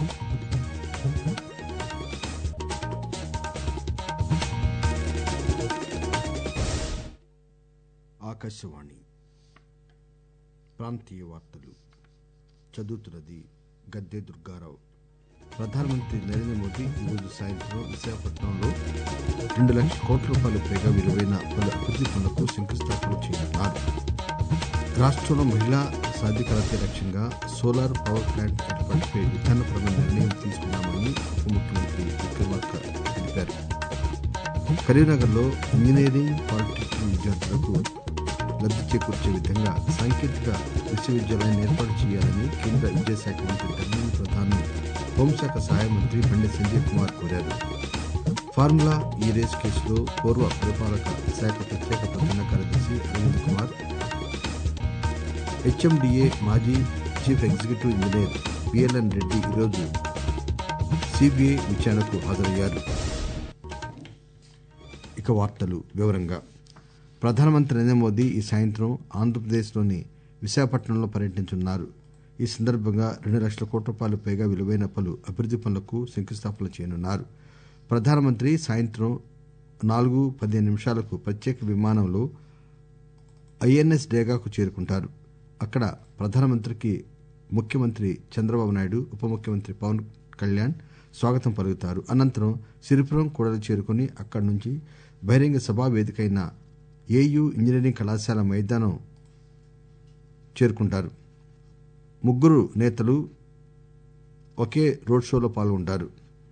ఆకాశవాణి ప్రాంతీయ వార్తలు చదువుతున్నది గద్దె దుర్గారావు ప్రధానమంత్రి నరేంద్ర మోదీ ఈరోజు సాయంత్రం విశాఖపట్నంలో రెండు లక్షల కోట్ల రూపాయల పైగా విలువైన పలు అభివృద్ది పనులకు శంకుస్థాపన చేయనున్నారు రాష్టంలో మహిళా సాధికారత లక్ష్యంగా సోలార్ పవర్ ప్లాంట్ ఏర్పాటుపై విధానపరమైన నిర్ణయం తీసుకున్నామని ఉప ముఖ్యమంత్రి విక్రమార్క తెలిపారు కరీంనగర్లో ఇంజనీరింగ్ పాలిటెక్నిక్ విద్యార్థులకు లబ్ది చేకూర్చే విధంగా సాంకేతిక విశ్వవిద్యాలయాన్ని ఏర్పాటు చేయాలని కేంద్ర విద్యాశాఖ మంత్రి ధర్మేంద్ర ప్రధాన్ హోంశాఖ సహాయ మంత్రి బండి సంజయ్ కుమార్ కోరారు ఫార్ములా ఈ రేస్ కేసులో పూర్వ పరిపాలక శాఖ ప్రత్యేక ప్రధాన కార్యదర్శి అరవింద్ కుమార్ హెచ్ఎండిఏ మాజీ chief executive engineer PLN Reddy ఈరోజు సిబిఐ విచారణకు హాజరయ్యారు ఇక వార్తలు వివరంగా ప్రధానమంత్రి నరేంద్ర మోదీ ఈ సాయంత్రం ఆంధ్రప్రదేశ్లోని విశాఖపట్నంలో పర్యటించనున్నారు ఈ సందర్భంగా రెండు లక్షల కోట్ల రూపాయలు పైగా విలువైన పలు అభివృద్ది పనులకు శంకుస్థాపన చేయనున్నారు ప్రధానమంత్రి సాయంత్రం నాలుగు పదిహేను నిమిషాలకు ప్రత్యేక విమానంలో ఐఎన్ఎస్ డేగాకు చేరుకుంటారు అక్కడ ప్రధానమంత్రికి ముఖ్యమంత్రి చంద్రబాబు నాయుడు ఉప ముఖ్యమంత్రి పవన్ కళ్యాణ్ స్వాగతం పలుకుతారు అనంతరం సిరిపురం కూడలి చేరుకుని అక్కడి నుంచి బహిరంగ సభా వేదిక అయిన ఏయూ ఇంజనీరింగ్ కళాశాల మైదానం చేరుకుంటారు ముగ్గురు నేతలు ఒకే రోడ్ షోలో పాల్గొంటారు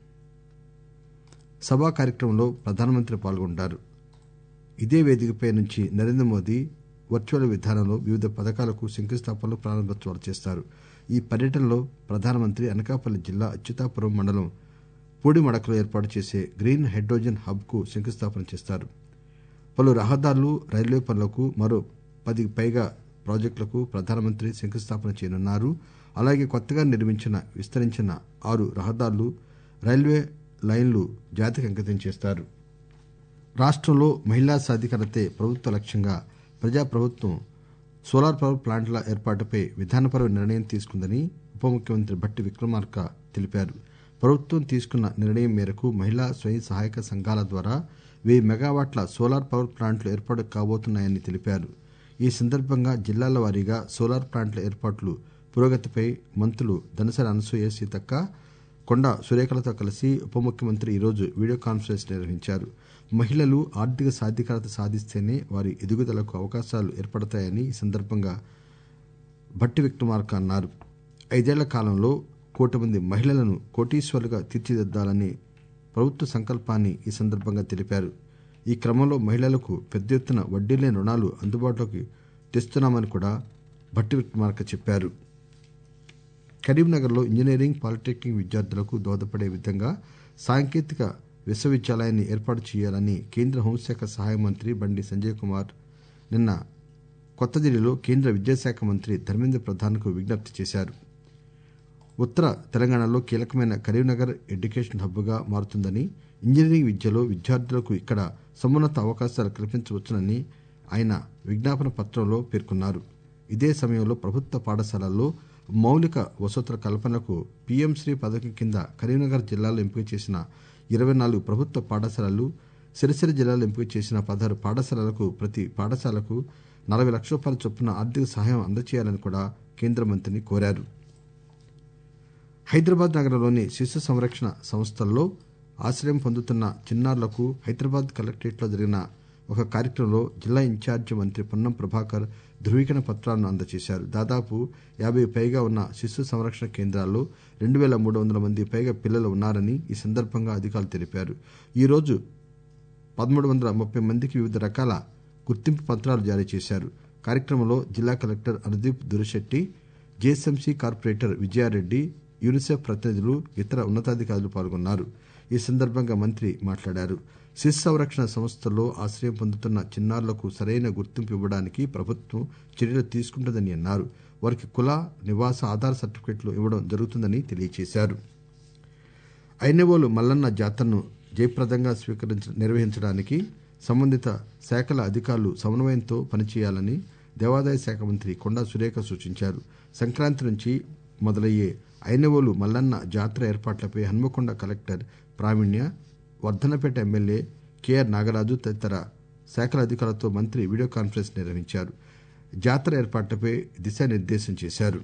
సభా కార్యక్రమంలో ప్రధానమంత్రి పాల్గొంటారు ఇదే వేదికపై నుంచి నరేంద్ర మోదీ వర్చువల్ విధానంలో వివిధ పథకాలకు శంకుస్థాపనలు ప్రారంభోత్సవాలు చేస్తారు ఈ పర్యటనలో ప్రధానమంత్రి అనకాపల్లి జిల్లా అచ్యుతాపురం మండలం పూడిమడకలో ఏర్పాటు చేసే గ్రీన్ హైడ్రోజన్ హబ్ కు శంకుస్థాపన చేస్తారు పలు రహదారులు రైల్వే పనులకు మరో పదికి పైగా ప్రాజెక్టులకు ప్రధానమంత్రి శంకుస్థాపన చేయనున్నారు అలాగే కొత్తగా నిర్మించిన విస్తరించిన ఆరు రహదారులు రైల్వే లైన్లు జాతికి అంకితం చేస్తారు రాష్టంలో మహిళా సాధికారతే ప్రభుత్వ లక్ష్యంగా ప్రజాప్రభుత్వం సోలార్ పవర్ ప్లాంట్ల ఏర్పాటుపై విధానపరమైన నిర్ణయం తీసుకుందని ఉప ముఖ్యమంత్రి భట్టి విక్రమార్క తెలిపారు ప్రభుత్వం తీసుకున్న నిర్ణయం మేరకు మహిళా స్వయం సహాయక సంఘాల ద్వారా వెయ్యి మెగావాట్ల సోలార్ పవర్ ప్లాంట్లు ఏర్పాటు కాబోతున్నాయని తెలిపారు ఈ సందర్భంగా జిల్లాల వారీగా సోలార్ ప్లాంట్ల ఏర్పాట్లు పురోగతిపై మంత్రులు దనసరి అనసూయ సీతక్క కొండ సురేఖలతో కలిసి ఉప ముఖ్యమంత్రి ఈరోజు వీడియో కాన్ఫరెన్స్ నిర్వహించారు మహిళలు ఆర్థిక సాధికారత సాధిస్తేనే వారి ఎదుగుదలకు అవకాశాలు ఏర్పడతాయని ఈ సందర్భంగా భట్టి విక్రమార్క అన్నారు ఐదేళ్ల కాలంలో కోటి మంది మహిళలను కోటీశ్వరులుగా తీర్చిదిద్దాలని ప్రభుత్వ సంకల్పాన్ని ఈ సందర్భంగా తెలిపారు ఈ క్రమంలో మహిళలకు పెద్ద ఎత్తున వడ్డీ లేని రుణాలు అందుబాటులోకి తెస్తున్నామని కూడా భట్టి విక్రమార్క చెప్పారు కరీంనగర్లో ఇంజనీరింగ్ పాలిటెక్నిక్ విద్యార్థులకు దోహదపడే విధంగా సాంకేతిక విశ్వవిద్యాలయాన్ని ఏర్పాటు చేయాలని కేంద్ర హోంశాఖ సహాయ మంత్రి బండి సంజయ్ కుమార్ నిన్న కొత్తదిల్లీలో కేంద్ర విద్యాశాఖ మంత్రి ధర్మేంద్ర ప్రధాన్కు విజ్ఞప్తి చేశారు ఉత్తర తెలంగాణలో కీలకమైన కరీంనగర్ ఎడ్యుకేషన్ హబ్గా మారుతుందని ఇంజనీరింగ్ విద్యలో విద్యార్థులకు ఇక్కడ సమున్నత అవకాశాలు కల్పించవచ్చునని ఆయన విజ్ఞాపన పత్రంలో పేర్కొన్నారు ఇదే సమయంలో ప్రభుత్వ పాఠశాలల్లో మౌలిక వసతుల కల్పనకు పీఎం శ్రీ పథకం కింద కరీంనగర్ జిల్లాలో ఎంపిక చేసిన ఇరవై నాలుగు ప్రభుత్వ పాఠశాలలు సిరిసిల్ల జిల్లాలో ఎంపిక చేసిన పదహారు పాఠశాలలకు ప్రతి పాఠశాలకు నలభై లక్షల రూపాయల చొప్పున ఆర్థిక సహాయం అందజేయాలని కూడా కేంద్ర మంత్రిని కోరారు హైదరాబాద్ నగరంలోని శిశు సంరక్షణ సంస్థల్లో ఆశ్రయం పొందుతున్న చిన్నారులకు హైదరాబాద్ కలెక్టరేట్లో జరిగిన ఒక కార్యక్రమంలో జిల్లా ఇన్ఛార్జి మంత్రి పొన్నం ప్రభాకర్ ధృవీకరణ పత్రాలను అందజేశారు దాదాపు యాభై పైగా ఉన్న శిశు సంరక్షణ కేంద్రాల్లో రెండు వేల మూడు వందల మంది పైగా పిల్లలు ఉన్నారని ఈ సందర్భంగా అధికారులు తెలిపారు ఈ రోజు పదమూడు వందల ముప్పై మందికి వివిధ రకాల గుర్తింపు పత్రాలు జారీ చేశారు కార్యక్రమంలో జిల్లా collector Anudeep Durishetty JSMC corporator Vijaya Reddy UNICEF ప్రతినిధులు ఇతర ఉన్నతాధికారులు పాల్గొన్నారు ఈ సందర్భంగా మంత్రి మాట్లాడారు శిశు సంరక్షణ సంస్థల్లో ఆశ్రయం పొందుతున్న చిన్నారులకు సరైన గుర్తింపు ఇవ్వడానికి ప్రభుత్వం చర్యలు తీసుకుంటుందని అన్నారు వారికి కుల నివాస ఆధార్ సర్టిఫికెట్లు ఇవ్వడం జరుగుతుందని తెలియజేశారు ఐనవోలు మల్లన్న జాతరను జయప్రదంగా స్వీకరించ నిర్వహించడానికి సంబంధిత శాఖల అధికారులు సమన్వయంతో పనిచేయాలని దేవాదాయ శాఖ మంత్రి కొండా సురేఖ సూచించారు సంక్రాంతి నుంచి మొదలయ్యే ఐనవోలు మల్లన్న జాతర ఏర్పాట్లపై Hanmakonda collector Praveenya Wardhannapet MLA KR Nagaraju తదితర శాఖల అధికారులతో మంత్రి వీడియో కాన్ఫరెన్స్ నిర్వహించారు జాతర ఏర్పాట్లపై దిశానిర్దేశం చేశారు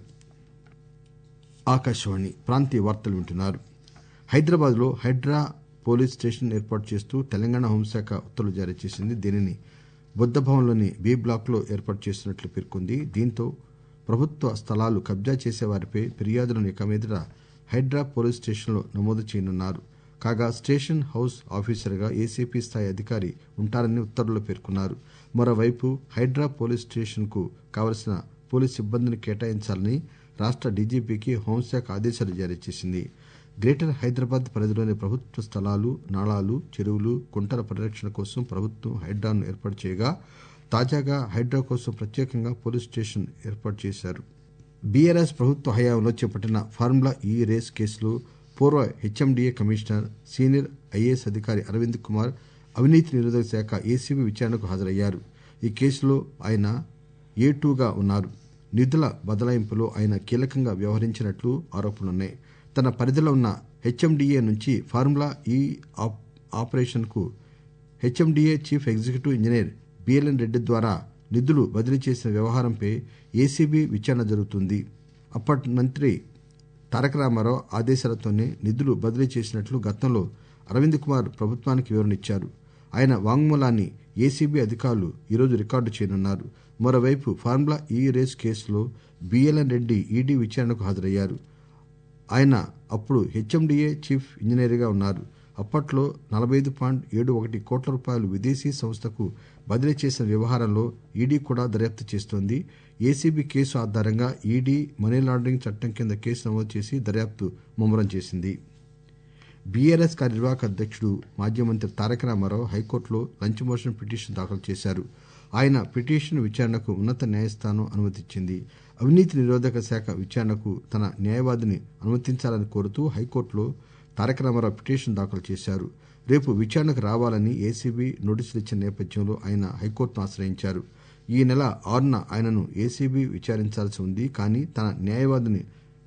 ఆకాశవాణి ప్రాంతీయ వార్తలు వింటున్నారు హైదరాబాద్ లో హైడ్రా పోలీస్ స్టేషన్ ఏర్పాటు చేస్తూ తెలంగాణ హోంశాఖ ఉత్తర్వులు జారీ చేసింది దీనిని బుద్దభవన్లోని బి బ్లాక్ లో ఏర్పాటు చేస్తున్నట్లు పేర్కొంది దీంతో ప్రభుత్వ స్థలాలు కబ్జా చేసే వారిపై ఫిర్యాదులను ఇక మీదట హైడ్రా పోలీస్ స్టేషన్లో నమోదు చేయనున్నారు కాగా స్టేషన్ హౌస్ ఆఫీసర్గా ఏసీపీ స్థాయి అధికారి ఉంటారని ఉత్తర్వుల్లో పేర్కొన్నారు మరోవైపు హైడ్రా పోలీస్ స్టేషన్ కు కావలసిన పోలీస్ సిబ్బందిని కేటాయించాలని రాష్ట డీజీపీకి హోంశాఖ ఆదేశాలు జారీ చేసింది గ్రేటర్ హైదరాబాద్ పరిధిలోని ప్రభుత్వ స్థలాలు నాళాలు చెరువులు కుంటల పరిరక్షణ కోసం ప్రభుత్వం హైడ్రాను ఏర్పాటు చేయగా తాజాగా హైడ్రా కోసం ప్రత్యేకంగా పోలీస్ స్టేషన్ ఏర్పాటు చేశారు బీఆర్ఎస్ ప్రభుత్వ హయాంలో చేపట్టిన ఫార్ములా ఈ రేస్ కేసులో పూర్వ హెచ్ఎండిఏ కమిషనర్ సీనియర్ ఐఏఎస్ అధికారి అరవింద్ కుమార్ అవినీతి నిరోధక శాఖ ఏసీబీ విచారణకు హాజరయ్యారు ఈ కేసులో ఆయన ఏ టూగా ఉన్నారు నిధుల బదలాయింపులో ఆయన కీలకంగా వ్యవహరించినట్లు ఆరోపణలున్నాయి తన పరిధిలో ఉన్న హెచ్ఎండిఏ నుంచి ఫార్ములా ఈ ఆపరేషన్ కు HMDA chief executive engineer BLN Reddy ద్వారా నిధులు బదిలీ చేసిన వ్యవహారంపై ఏసీబీ విచారణ జరుగుతుంది అప్పటి మంత్రి తారక రామారావు ఆదేశాలతోనే నిధులు బదిలీ చేసినట్లు గతంలో అరవింద్ కుమార్ ప్రభుత్వానికి వివరణ ఇచ్చారు ఆయన వాంగ్మూలాన్ని ఏసీబీ అధికారులు ఈరోజు రికార్డు చేయనున్నారు మరోవైపు ఫార్ములా ఈ రేస్ కేసులో బిఎల్ఎన్ రెడ్డి ఈడీ విచారణకు హాజరయ్యారు ఆయన అప్పుడు హెచ్ఎండిఏ చీఫ్ ఇంజనీర్గా ఉన్నారు అప్పట్లో నలభై ఐదు పాయింట్ ఏడు ఒకటి కోట్ల రూపాయలు విదేశీ సంస్థకు బదిలీ చేసిన వ్యవహారంలో ఈడీ కూడా దర్యాప్తు చేస్తోంది ఏసీబీ కేసు ఆధారంగా ఈడీ మనీ లాండరింగ్ చట్టం కింద కేసు నమోదు చేసి దర్యాప్తు ముమ్మరం చేసింది బీఆర్ఎస్ కార్యనిర్వాహక అధ్యక్షుడు మాజీ మంత్రి తారక రామారావు హైకోర్టులో లంచ్ మోషన్ పిటిషన్ దాఖలు చేశారు ఆయన పిటిషన్ విచారణకు ఉన్నత న్యాయస్థానం అనుమతిచ్చింది అవినీతి నిరోధక శాఖ విచారణకు తన న్యాయవాదిని అనుమతించాలని కోరుతూ హైకోర్టులో తారక రామారావు పిటిషన్ దాఖలు చేశారు రేపు విచారణకు రావాలని ఏసీబీ నోటీసులు ఇచ్చిన నేపథ్యంలో ఆయన హైకోర్టును ఆశ్రయించారు ఈ నెల ఆరున ఆయనను ఏసీబీ విచారించాల్సి ఉంది కానీ తన న్యాయవాదిని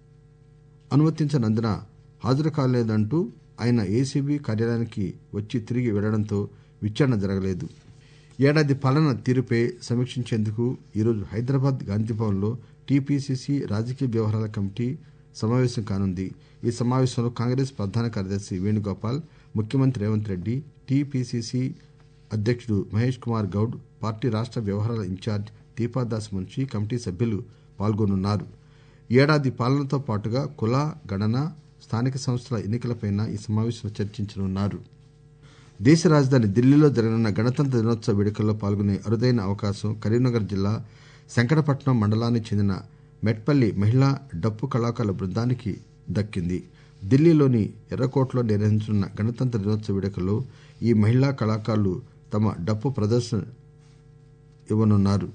అనుమతించనందున హాజరు కాలేదంటూ ఆయన ఏసీబీ కార్యాలయానికి వచ్చి తిరిగి వెళ్లడంతో విచారణ జరగలేదు ఏడాది పాలన తీరుపై సమీక్షించేందుకు ఈరోజు హైదరాబాద్ గాంధీభవన్లో టీపీసీసీ రాజకీయ వ్యవహారాల కమిటీ సమావేశం కానుంది ఈ సమావేశంలో కాంగ్రెస్ ప్రధాన కార్యదర్శి వేణుగోపాల్ ముఖ్యమంత్రి రేవంత్ రెడ్డి టీపీసీసీ అధ్యక్షుడు మహేష్ కుమార్ గౌడ్ పార్టీ రాష్ట వ్యవహారాల ఇన్ఛార్జ్ దీపాదాస్ మున్షి కమిటీ సభ్యులు పాల్గొనున్నారు ఏడాది పాలనతో పాటుగా కుల గణన స్థానిక సంస్థల ఎన్నికలపై ఈ సమావేశంలో చర్చించనున్నారు దేశ రాజధాని ఢిల్లీలో జరగనున్న గణతంత్ర దినోత్సవ వేడుకల్లో పాల్గొనే అరుదైన అవకాశం కరీంనగర్ జిల్లా శంకరపట్నం మండలానికి చెందిన మెట్పల్లి మహిళా డప్పు కళాకారుల బృందానికి దక్కింది ఢిల్లీలోని ఎర్రకోటలో నిర్వహించనున్న గణతంత్ర దినోత్సవ వేడుకల్లో ఈ మహిళా కళాకారులు తమ డప్పు ప్రదర్శన ఇవ్వనున్నారు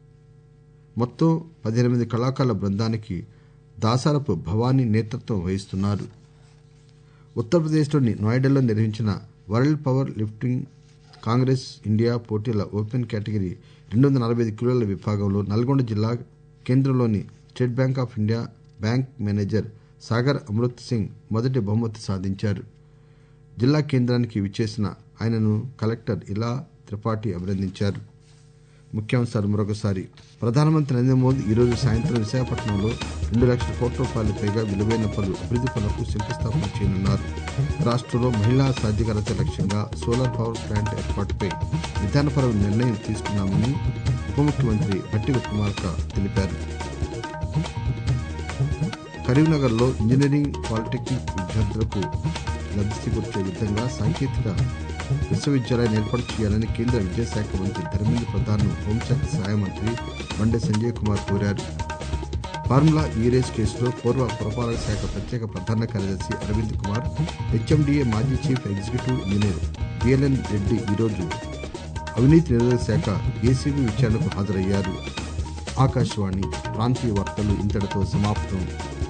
మొత్తం పద్దెనిమిది కళాకారుల బృందానికి దాసారపు భవానీ నేతృత్వం వహిస్తున్నారు ఉత్తరప్రదేశ్లోని నోయిడాలో నిర్వహించిన world power lifting congress India పోటీల ఓపెన్ కేటగిరీ రెండు వందల నలభై ఐదు కిలోల విభాగంలో నల్గొండ జిల్లా కేంద్రంలోని State Bank of India bank manager Sagar Amrit Singh మొదటి బహుమతి సాధించారు జిల్లా కేంద్రానికి విచ్చేసిన ఆయనను కలెక్టర్ ఇలా త్రిపాఠి అభినందించారు ముఖ్యాంశాలు మరొకసారి ప్రధానమంత్రి నరేంద్ర మోదీ ఈరోజు సాయంత్రం విశాఖపట్నంలో రెండు లక్షల కోట్ల రూపాయలు పైగా విలువైన పలు అభివృద్ది పనులకు శంకుస్థాపన చేయనున్నారు రాష్టంలో మహిళా సాధికారత లక్ష్యంగా సోలార్ పవర్ ప్లాంట్ ఏర్పాటుపై విధానపరమైన నిర్ణయం తీసుకున్నామని ఉప ముఖ్యమంత్రి భట్టి విక్రమార్క తెలిపారు కరీంనగర్లో ఇంజనీరింగ్ పాలిటెక్నిక్ విద్యార్థులకు లబ్ధి చేకూర్చే విధంగా సాంకేతిక విశ్వవిద్యాలయాన్ని ఏర్పాటు చేయాలని కేంద్ర విద్యాశాఖ మంత్రి ధర్మేంద్ర ప్రధాన్ హోంశాఖ సహాయ మంత్రి బండే సంజయ్ కుమార్ కోరారు ఫార్ములా ఈ రేస్ కేసులో పూర్వ పురపాలక శాఖ ప్రత్యేక ప్రధాన కార్యదర్శి అరవింద్ కుమార్ హెచ్ఎండిఏ మాజీ chief executive engineer BLN Reddy ఈరోజు అవినీతి నిరోధక శాఖ ఏసీబీ విచారణకు హాజరయ్యారు ఆకాశవాణి ప్రాంతీయ వార్తలు ఇంతటితో సమాప్తం